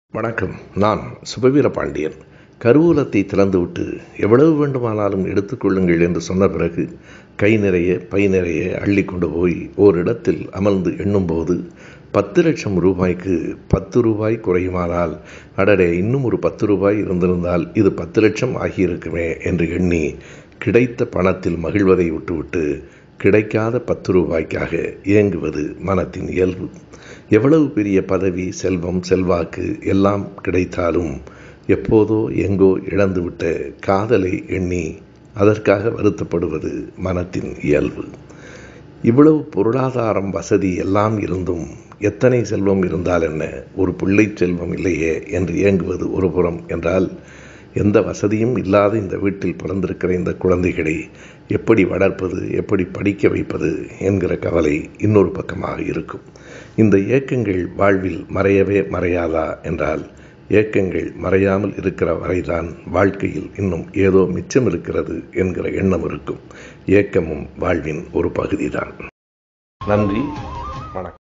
வணக்கம் நான் சுபவீர பாண்டியன் கருவூலத்தை திறந்துவிட்டு எவ்வளவு வேண்டுமானாலும் எடுத்துக்கொள்ளுங்கள் என்று சொன்ன பிறகு கை நிறைய பை நிறைய அள்ளி கொண்டு போய் ஓரிடத்தில் அமர்ந்து எண்ணும்போது பத்து லட்சம் ரூபாய்க்கு பத்து ரூபாய் குறையுமானால் அடடே இன்னும் ஒரு பத்து ரூபாய் இருந்திருந்தால் இது பத்து லட்சம் ஆகியிருக்குமே என்று எண்ணி கிடைத்த பணத்தில் மகிழ்வதை விட்டுவிட்டு கிடைக்காத பத்து ரூபாய்க்காக இயங்குவது மனத்தின் இயல்பு எவ்வளவு பெரிய பதவி செல்வம் செல்வாக்கு எல்லாம் கிடைத்தாலும் எப்போதோ எங்கோ இழந்துவிட்ட காதலை எண்ணி அதற்காக வருத்தப்படுவது மனத்தின் இயல்பு இவ்வளவு பொருளாதாரம் வசதி எல்லாம் இருந்தும் எத்தனை செல்வம் இருந்தால் என்ன ஒரு பிள்ளை செல்வம் இல்லையே என்று இயங்குவது ஒரு புறம் என்றால் எந்த வசதியும் இல்லாத இந்த வீட்டில் பிறந்திருக்கிற இந்த குழந்தைகளை எப்படி வளர்ப்பது எப்படி படிக்க வைப்பது என்கிற கவலை இன்னொரு பக்கமாக இருக்கும் இந்த ஏக்கங்கள் வாழ்வில் மறையவே மறையாதா என்றால் ஏக்கங்கள் மறையாமல் இருக்கிற வரைதான் வாழ்க்கையில் இன்னும் ஏதோ மிச்சம் இருக்கிறது என்கிற எண்ணம் இருக்கும் ஏக்கமும் வாழ்வின் ஒரு பகுதிதான் நன்றி வணக்கம்